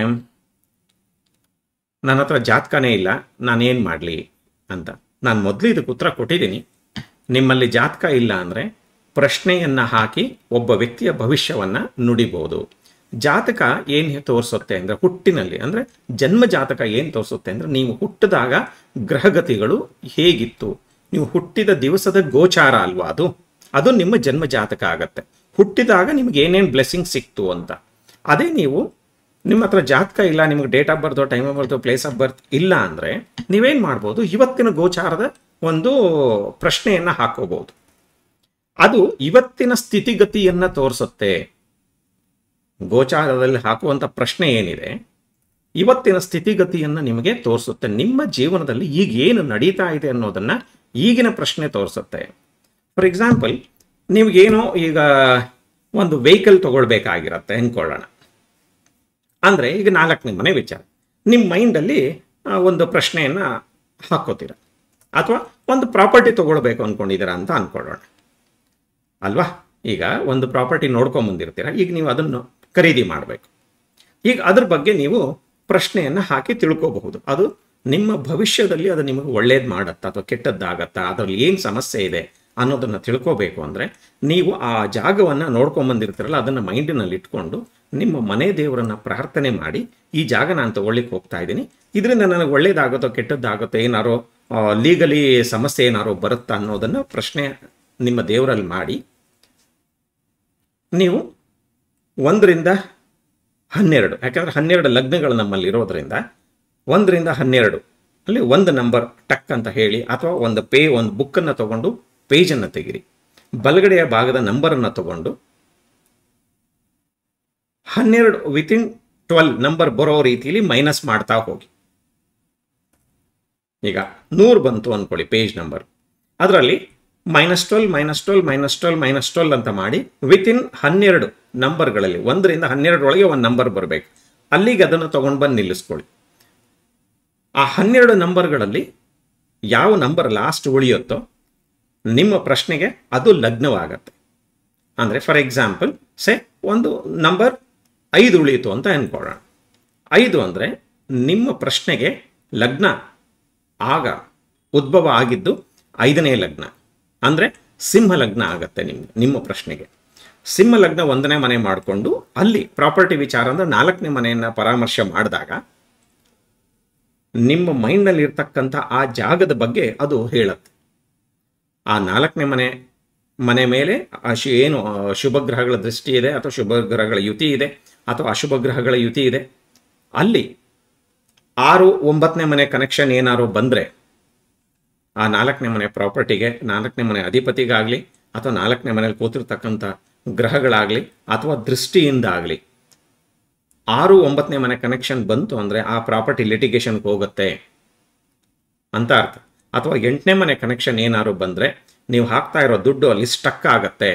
ನನ್ನ ಹತ್ರ ಜಾತಕನೇ ಇಲ್ಲ ನಾನೇನು ಮಾಡಲಿ ಅಂತ ನಾನು ಮೊದಲು ಇದಕ್ಕೆ ಉತ್ತರ ಕೊಟ್ಟಿದ್ದೀನಿ ನಿಮ್ಮಲ್ಲಿ ಜಾತಕ ಇಲ್ಲ ಅಂದರೆ ಪ್ರಶ್ನೆಯನ್ನು ಹಾಕಿ ಒಬ್ಬ ವ್ಯಕ್ತಿಯ ಭವಿಷ್ಯವನ್ನು ನುಡಿಬೋದು ಜಾತಕ ಏನು ತೋರಿಸುತ್ತೆ ಅಂದರೆ ಹುಟ್ಟಿನಲ್ಲಿ ಅಂದರೆ ಜನ್ಮ ಜಾತಕ ಏನು ತೋರಿಸುತ್ತೆ ಅಂದರೆ ನೀವು ಹುಟ್ಟಿದಾಗ ಗ್ರಹಗತಿಗಳು ಹೇಗಿತ್ತು ನೀವು ಹುಟ್ಟಿದ ದಿವಸದ ಗೋಚಾರ ಅಲ್ವಾ ಅದು ಅದು ನಿಮ್ಮ ಜನ್ಮ ಜಾತಕ ಆಗತ್ತೆ ಹುಟ್ಟಿದಾಗ ನಿಮ್ಗೆ ಏನೇನು ಬ್ಲೆಸ್ಸಿಂಗ್ ಸಿಕ್ತು ಅಂತ ಅದೇ ನೀವು ನಿಮ್ಮ ಹತ್ರ ಜಾತಕ ಇಲ್ಲ ನಿಮಗೆ date of birth time of birth place of birth ಇಲ್ಲ ಅಂದರೆ ನೀವೇನು ಮಾಡ್ಬೋದು ಇವತ್ತಿನ ಗೋಚಾರದ ಒಂದು ಪ್ರಶ್ನೆಯನ್ನು ಹಾಕೋಬಹುದು ಅದು ಇವತ್ತಿನ ಸ್ಥಿತಿಗತಿಯನ್ನು ತೋರಿಸುತ್ತೆ ಗೋಚಾರದಲ್ಲಿ ಹಾಕುವಂಥ ಪ್ರಶ್ನೆ ಏನಿದೆ ಇವತ್ತಿನ ಸ್ಥಿತಿಗತಿಯನ್ನು ನಿಮಗೆ ತೋರಿಸುತ್ತೆ ನಿಮ್ಮ ಜೀವನದಲ್ಲಿ ಈಗ ಏನು ನಡೀತಾ ಇದೆ ಅನ್ನೋದನ್ನು ಈಗಿನ ಪ್ರಶ್ನೆ ತೋರಿಸುತ್ತೆ ಫಾರ್ ಎಕ್ಸಾಂಪಲ್ ನಿಮಗೇನೋ ಈಗ ಒಂದು ವೆಹಿಕಲ್ ತಗೊಳ್ಬೇಕಾಗಿರತ್ತೆ ಅಂದ್ಕೊಳ್ಳೋಣ ಅಂದರೆ ಈಗ ನಾಲ್ಕನೇ ಮನೆ ವಿಚಾರ ನಿಮ್ಮ ಮೈಂಡಲ್ಲಿ ಆ, ಒಂದು ಪ್ರಶ್ನೆಯನ್ನು ಹಾಕೋತೀರ ಅಥವಾ ಒಂದು ಪ್ರಾಪರ್ಟಿ ತಗೊಳ್ಬೇಕು ಅಂದ್ಕೊಂಡಿದ್ದೀರಾ ಅಂತ ಅಂದ್ಕೊಳ್ಳೋಣ ಅಲ್ವಾ ಈಗ ಒಂದು ಪ್ರಾಪರ್ಟಿ ನೋಡ್ಕೊಂಬಂದಿರ್ತೀರ ಈಗ ನೀವು ಅದನ್ನು ಖರೀದಿ ಮಾಡಬೇಕು ಈಗ ಅದ್ರ ಬಗ್ಗೆ ನೀವು ಪ್ರಶ್ನೆಯನ್ನು ಹಾಕಿ ತಿಳ್ಕೋಬಹುದು ಅದು ನಿಮ್ಮ ಭವಿಷ್ಯದಲ್ಲಿ ಅದು ನಿಮಗೆ ಒಳ್ಳೇದು ಮಾಡತ್ತಾ ಅಥವಾ ಕೆಟ್ಟದ್ದಾಗತ್ತಾ ಅದರಲ್ಲಿ ಏನು ಸಮಸ್ಯೆ ಇದೆ ಅನ್ನೋದನ್ನು ತಿಳ್ಕೋಬೇಕು ಅಂದರೆ ನೀವು ಆ ಜಾಗವನ್ನು ನೋಡ್ಕೊಂಬಂದಿರ್ತೀರಲ್ಲ ಅದನ್ನು ಮೈಂಡಿನಲ್ಲಿ ಇಟ್ಕೊಂಡು ನಿಮ್ಮ ಮನೆ ದೇವರನ್ನ ಪ್ರಾರ್ಥನೆ ಮಾಡಿ ಈ ಜಾಗ ನಾನು ತಗೊಳ್ಳಿಕ್ಕೆ ಹೋಗ್ತಾ ಇದ್ದೀನಿ ಇದರಿಂದ ನನಗೆ ಒಳ್ಳೇದಾಗುತ್ತೋ ಕೆಟ್ಟದ್ದಾಗುತ್ತೋ ಏನಾರೋ ಲೀಗಲಿ ಸಮಸ್ಯೆ ಏನಾರೋ ಬರುತ್ತಾ ಅನ್ನೋದನ್ನು ಪ್ರಶ್ನೆ ನಿಮ್ಮ ದೇವರಲ್ಲಿ ಮಾಡಿ ನೀವು ಒಂದರಿಂದ ಹನ್ನೆರಡು ಯಾಕಂದರೆ ಹನ್ನೆರಡು ಲಗ್ನಗಳು ನಮ್ಮಲ್ಲಿ ಇರೋದ್ರಿಂದ ಒಂದರಿಂದ ಹನ್ನೆರಡು ಅಲ್ಲಿ ಒಂದು ನಂಬರ್ ಟಕ್ ಅಂತ ಹೇಳಿ ಅಥವಾ ಒಂದು ಪೇ ಒಂದು ಬುಕ್ಕನ್ನು ತಗೊಂಡು ಪೇಜನ್ನು ತೆಗಿರಿ ಬಲಗಡೆಯ ಭಾಗದ ನಂಬರನ್ನು ತಗೊಂಡು ಹನ್ನೆರಡು ವಿತಿನ್ ಟ್ವೆಲ್ ನಂಬರ್ ಬರೋ ರೀತಿಯಲ್ಲಿ ಮೈನಸ್ ಮಾಡ್ತಾ ಹೋಗಿ ಈಗ ನೂರು ಬಂತು ಅಂದ್ಕೊಳ್ಳಿ ಪೇಜ್ ನಂಬರ್ ಅದರಲ್ಲಿ minus twelve minus twelve minus twelve minus twelve ಅಂತ ಮಾಡಿ ವಿತಿನ್ ಹನ್ನೆರಡು ನಂಬರ್ಗಳಲ್ಲಿ ಒಂದರಿಂದ ಹನ್ನೆರಡರೊಳಗೆ ಒಂದು ನಂಬರ್ ಬರಬೇಕು ಅಲ್ಲಿಗೆ ಅದನ್ನು ತೊಗೊಂಡು ಬಂದು ನಿಲ್ಲಿಸ್ಕೊಳ್ಳಿ ಆ ಹನ್ನೆರಡು ನಂಬರ್ಗಳಲ್ಲಿ ಯಾವ ನಂಬರ್ ಲಾಸ್ಟ್ ಉಳಿಯುತ್ತೋ ನಿಮ್ಮ ಪ್ರಶ್ನೆಗೆ ಅದು ಲಗ್ನವಾಗತ್ತೆ ಅಂದರೆ ಫಾರ್ ಎಕ್ಸಾಂಪಲ್ ಸೆ ಒಂದು ನಂಬರ್ ಐದು ಉಳಿಯಿತು ಅಂತ ಅನ್ಕೊಳ್ಳೋಣ ಐದು ಅಂದರೆ ನಿಮ್ಮ ಪ್ರಶ್ನೆಗೆ ಲಗ್ನ ಆಗ ಉದ್ಭವ ಆಗಿದ್ದು ಐದನೇ ಲಗ್ನ ಅಂದರೆ ಸಿಂಹ ಲಗ್ನ ಆಗತ್ತೆ ನಿಮ್ಗೆ ನಿಮ್ಮ ಪ್ರಶ್ನೆಗೆ ಸಿಂಹ ಲಗ್ನ ಒಂದನೇ ಮನೆ ಮಾಡಿಕೊಂಡು ಅಲ್ಲಿ ಪ್ರಾಪರ್ಟಿ ವಿಚಾರ ಅಂದರೆ ನಾಲ್ಕನೇ ಮನೆಯನ್ನು ಪರಾಮರ್ಶೆ ಮಾಡಿದಾಗ ನಿಮ್ಮ ಮೈಂಡ್ನಲ್ಲಿ ಇರ್ತಕ್ಕಂಥ ಆ ಜಾಗದ ಬಗ್ಗೆ ಅದು ಹೇಳುತ್ತೆ ಆ ನಾಲ್ಕನೇ ಮನೆ ಮನೆ ಮೇಲೆ ಆ ಶು ಏನು ಆ, ಶುಭ ಗ್ರಹಗಳ ದೃಷ್ಟಿ ಇದೆ ಅಥವಾ ಶುಭ ಗ್ರಹಗಳ ಯುತಿ ಇದೆ ಅಥವಾ ಅಶುಭ ಗ್ರಹಗಳ ಯುತಿ ಇದೆ ಅಲ್ಲಿ ಆರು ಒಂಬತ್ತನೇ ಮನೆ ಕನೆಕ್ಷನ್ ಏನಾದ್ರು ಬಂದರೆ ಆ ನಾಲ್ಕನೇ ಮನೆ ಪ್ರಾಪರ್ಟಿಗೆ ನಾಲ್ಕನೇ ಮನೆ ಅಧಿಪತಿಗಾಗಲಿ ಅಥವಾ ನಾಲ್ಕನೇ ಮನೇಲಿ ಕೂತಿರ್ತಕ್ಕಂಥ ಗ್ರಹಗಳಾಗಲಿ ಅಥವಾ ದೃಷ್ಟಿಯಿಂದ ಆಗಲಿ ಆರು ಒಂಬತ್ತನೇ ಮನೆ ಕನೆಕ್ಷನ್ ಬಂತು ಅಂದರೆ ಆ ಪ್ರಾಪರ್ಟಿ ಲಿಟಿಗೇಷನ್ಗೆ ಹೋಗುತ್ತೆ ಅಂತ ಅರ್ಥ ಅಥವಾ ಎಂಟನೇ ಮನೆ ಕನೆಕ್ಷನ್ ಏನಾದ್ರು ಬಂದರೆ ನೀವು ಹಾಕ್ತಾ ಇರೋ ದುಡ್ಡು ಅಲ್ಲಿ ಸ್ಟಕ್ ಆಗತ್ತೆ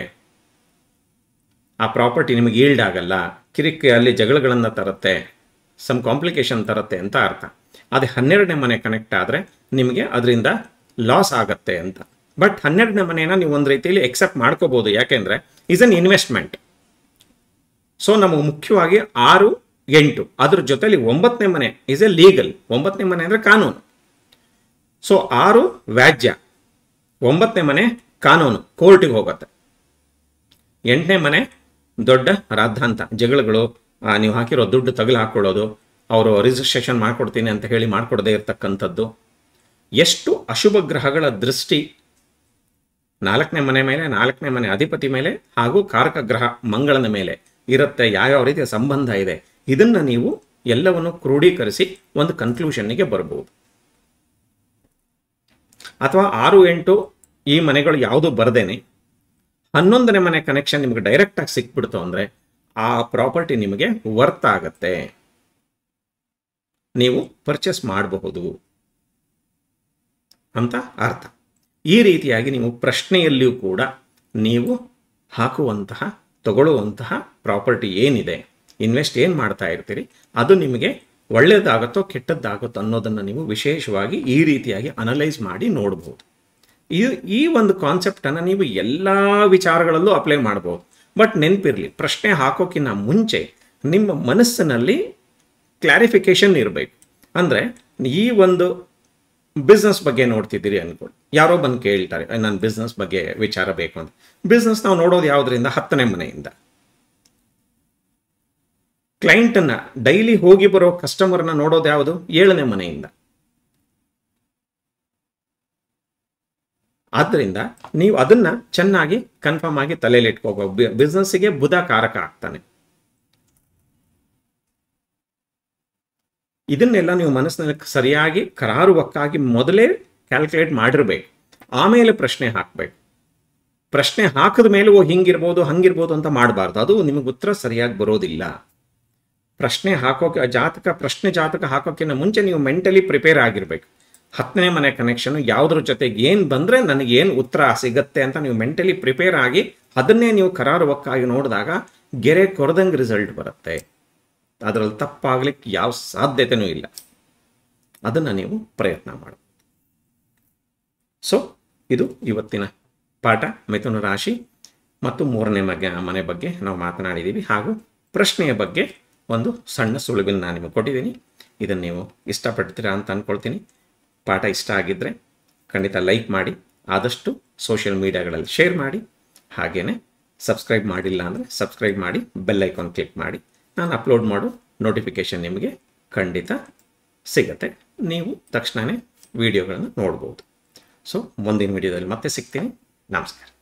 ಆ ಪ್ರಾಪರ್ಟಿ ನಿಮಗೆ ಈಲ್ಡ್ ಆಗಲ್ಲ ಕಿರಿಕಿ ಅಲ್ಲಿ ಜಗಳಗಳನ್ನು ತರುತ್ತೆ ಸಮ್ ಕಾಂಪ್ಲಿಕೇಶನ್ ತರುತ್ತೆ ಅಂತ ಅರ್ಥ ಅದೇ ಹನ್ನೆರಡನೇ ಮನೆ ಕನೆಕ್ಟ್ ಆದರೆ ನಿಮಗೆ ಅದರಿಂದ ಲಾಸ್ ಆಗತ್ತೆ ಅಂತ ಬಟ್ ಹನ್ನೆರಡನೇ ಮನೆಯನ್ನು ನೀವು ಒಂದು ರೀತಿಯಲ್ಲಿ ಎಕ್ಸೆಪ್ಟ್ ಮಾಡ್ಕೋಬೋದು ಯಾಕೆಂದರೆ ಈಸ್ ಅನ್ ಇನ್ವೆಸ್ಟ್ಮೆಂಟ್ ಸೊ ನಮಗೆ ಮುಖ್ಯವಾಗಿ ಆರು ಎಂಟು ಅದ್ರ ಜೊತೆಲಿ ಒಂಬತ್ತನೇ ಮನೆ ಈಸ್ ಎ ಲೀಗಲ್ ಒಂಬತ್ತನೇ ಮನೆ ಅಂದರೆ ಕಾನೂನು ಸೊ ಆರು ವ್ಯಾಜ್ಯ ಒಂಬತ್ತನೇ ಮನೆ ಕಾನೂನು ಕೋರ್ಟಿಗೆ ಹೋಗುತ್ತೆ ಎಂಟನೇ ಮನೆ ದೊಡ್ಡ ರಾದ್ಧಾಂತ ಜಗಳಗಳು ಆ, ನೀವು ಹಾಕಿರೋ ದುಡ್ಡು ತಗಲು ಹಾಕ್ಕೊಳ್ಳೋದು ಅವರು ರಿಜಿಸ್ಟ್ರೇಷನ್ ಮಾಡ್ಕೊಡ್ತೀನಿ ಅಂತ ಹೇಳಿ ಮಾಡ್ಕೊಡದೇ ಇರತಕ್ಕಂಥದ್ದು ಎಷ್ಟು ಅಶುಭ ಗ್ರಹಗಳ ದೃಷ್ಟಿ ನಾಲ್ಕನೇ ಮನೆ ಮೇಲೆ ನಾಲ್ಕನೇ ಮನೆ ಅಧಿಪತಿ ಮೇಲೆ ಹಾಗೂ ಕಾರಕ ಗ್ರಹ ಮಂಗಳನ ಮೇಲೆ ಇರುತ್ತೆ ಯಾವ್ಯಾವ ರೀತಿಯ ಸಂಬಂಧ ಇದೆ ಇದನ್ನು ನೀವು ಎಲ್ಲವನ್ನು ಕ್ರೋಢೀಕರಿಸಿ ಒಂದು ಕನ್ಕ್ಲೂಷನ್ನಿಗೆ ಬರ್ಬೋದು ಅಥವಾ ಆರು ಎಂಟು ಈ ಮನೆಗಳು ಯಾವುದು ಬರ್ದೇನೆ ಹನ್ನೊಂದನೇ ಮನೆ ಕನೆಕ್ಷನ್ ನಿಮಗೆ ಡೈರೆಕ್ಟಾಗಿ ಸಿಕ್ಬಿಡ್ತು ಅಂದರೆ ಆ ಪ್ರಾಪರ್ಟಿ ನಿಮಗೆ ವರ್ತ್ ಆಗತ್ತೆ ನೀವು ಪರ್ಚೇಸ್ ಮಾಡಬಹುದು ಅಂತ ಅರ್ಥ ಈ ರೀತಿಯಾಗಿ ನೀವು ಪ್ರಶ್ನೆಯಲ್ಲಿಯೂ ಕೂಡ ನೀವು ಹಾಕುವಂತಹ ತಗೊಳ್ಳುವಂತಹ ಪ್ರಾಪರ್ಟಿ ಏನಿದೆ ಇನ್ವೆಸ್ಟ್ ಏನು ಮಾಡ್ತಾ ಇರ್ತೀರಿ ಅದು ನಿಮಗೆ ಒಳ್ಳೆಯದಾಗುತ್ತೋ ಕೆಟ್ಟದ್ದಾಗುತ್ತೋ ಅನ್ನೋದನ್ನು ನೀವು ವಿಶೇಷವಾಗಿ ಈ ರೀತಿಯಾಗಿ ಅನಲೈಸ್ ಮಾಡಿ ನೋಡ್ಬೋದು ಈ ಈ ಒಂದು ಕಾನ್ಸೆಪ್ಟನ್ನು ನೀವು ಎಲ್ಲ ವಿಚಾರಗಳಲ್ಲೂ ಅಪ್ಲೈ ಮಾಡ್ಬೋದು ಬಟ್ ನೆನಪಿರಲಿ ಪ್ರಶ್ನೆ ಹಾಕೋಕ್ಕಿಂತ ಮುಂಚೆ ನಿಮ್ಮ ಮನಸ್ಸಿನಲ್ಲಿ ಕ್ಲಾರಿಫಿಕೇಶನ್ ಇರಬೇಕು ಅಂದರೆ ಈ ಒಂದು ಬಿಸ್ನೆಸ್ ಬಗ್ಗೆ ನೋಡ್ತಿದ್ದೀರಿ ಅನ್ಕೊಳ್ಳಿ ಯಾರೋ ಬಂದು ಕೇಳ್ತಾರೆ ನನ್ನ ಬಿಸ್ನೆಸ್ ಬಗ್ಗೆ ವಿಚಾರ ಬೇಕು ಅಂತ ಬಿಸ್ನೆಸ್ ನಾವು ನೋಡೋದು ಯಾವುದರಿಂದ ಹತ್ತನೇ ಮನೆಯಿಂದ ಕ್ಲೈಂಟನ್ನ ಡೈಲಿ ಹೋಗಿ ಬರೋ ಕಸ್ಟಮರ್ನ ನೋಡೋದು ಯಾವುದು ಏಳನೇ ಮನೆಯಿಂದ ಆದ್ದರಿಂದ ನೀವು ಅದನ್ನ ಚೆನ್ನಾಗಿ ಕನ್ಫರ್ಮ್ ಆಗಿ ತಲೆಯಲ್ಲಿ ಇಟ್ಕೋಬೇಕು ಬಿಸ್ನೆಸ್ಸಿಗೆ ಬುಧ ಕಾರಕ ಆಗ್ತಾನೆ ಇದನ್ನೆಲ್ಲ ನೀವು ಮನಸ್ಸಿನಲ್ಲಿ ಸರಿಯಾಗಿ ಕರಾರುವಕ್ಕಾಗಿ ಮೊದಲೇ ಕ್ಯಾಲ್ಕುಲೇಟ್ ಮಾಡಿರ್ಬೇಕು ಆಮೇಲೆ ಪ್ರಶ್ನೆ ಹಾಕಬೇಕು ಪ್ರಶ್ನೆ ಹಾಕಿದ ಮೇಲೆ ಓ ಹಿಂಗಿರ್ಬೋದು ಹಂಗಿರ್ಬೋದು ಅಂತ ಮಾಡಬಾರ್ದು ಅದು ನಿಮಗೆ ಉತ್ತರ ಸರಿಯಾಗಿ ಬರೋದಿಲ್ಲ ಪ್ರಶ್ನೆ ಹಾಕೋಕೆ ಜಾತಕ ಪ್ರಶ್ನೆ ಜಾತಕ ಹಾಕೋಕ್ಕಿಂತ ಮುಂಚೆ ನೀವು ಮೆಂಟಲಿ ಪ್ರಿಪೇರ್ ಆಗಿರ್ಬೇಕು ಹತ್ತನೇ ಮನೆ ಕನೆಕ್ಷನ್ ಯಾವುದ್ರ ಜೊತೆಗೆ ಏನು ಬಂದರೆ ನನಗೆ ಏನು ಉತ್ತರ ಸಿಗತ್ತೆ ಅಂತ ನೀವು ಮೆಂಟಲಿ ಪ್ರಿಪೇರ್ ಆಗಿ ಅದನ್ನೇ ನೀವು ಕರಾರುವಕ್ಕಾಗಿ ನೋಡಿದಾಗ ಗೆರೆ ಕೊರದಂಗೆ ರಿಸಲ್ಟ್ ಬರುತ್ತೆ ಅದರಲ್ಲಿ ತಪ್ಪಾಗ್ಲಿಕ್ಕೆ ಯಾವ ಸಾಧ್ಯತೆನೂ ಇಲ್ಲ ಅದನ್ನು ನೀವು ಪ್ರಯತ್ನ ಮಾಡಿ ಸೊ ಇದು ಇವತ್ತಿನ ಪಾಠ ಮಿಥುನ ರಾಶಿ ಮತ್ತು ಮೂರನೇ ಮಗ ಮನೆ ಬಗ್ಗೆ ನಾವು ಮಾತನಾಡಿದ್ದೀವಿ ಹಾಗೂ ಪ್ರಶ್ನೆಯ ಬಗ್ಗೆ ಒಂದು ಸಣ್ಣ ಸುಳಿವಿನ ನಾನು ನಿಮಗೆ ಕೊಟ್ಟಿದ್ದೀನಿ ಇದನ್ನು ನೀವು ಇಷ್ಟಪಡ್ತೀರಾ ಅಂತ ಅಂದ್ಕೊಳ್ತೀನಿ ಪಾಠ ಇಷ್ಟ ಆಗಿದ್ದರೆ ಖಂಡಿತ ಲೈಕ್ ಮಾಡಿ ಆದಷ್ಟು ಸೋಷಿಯಲ್ ಮೀಡಿಯಾಗಳಲ್ಲಿ ಶೇರ್ ಮಾಡಿ ಹಾಗೆಯೇ ಸಬ್ಸ್ಕ್ರೈಬ್ ಮಾಡಿಲ್ಲ ಅಂದರೆ ಸಬ್ಸ್ಕ್ರೈಬ್ ಮಾಡಿ ಬೆಲ್ ಐಕಾನ್ ಕ್ಲಿಕ್ ಮಾಡಿ ನಾನು ಅಪ್ಲೋಡ್ ಮಾಡೋ ನೋಟಿಫಿಕೇಷನ್ ನಿಮಗೆ ಖಂಡಿತ ಸಿಗತ್ತೆ ನೀವು ತಕ್ಷಣವೇ ವಿಡಿಯೋಗಳನ್ನು ನೋಡ್ಬೋದು ಸೊ ಮುಂದಿನ ವಿಡಿಯೋದಲ್ಲಿ ಮತ್ತೆ ಸಿಗ್ತೀನಿ ನಮಸ್ಕಾರ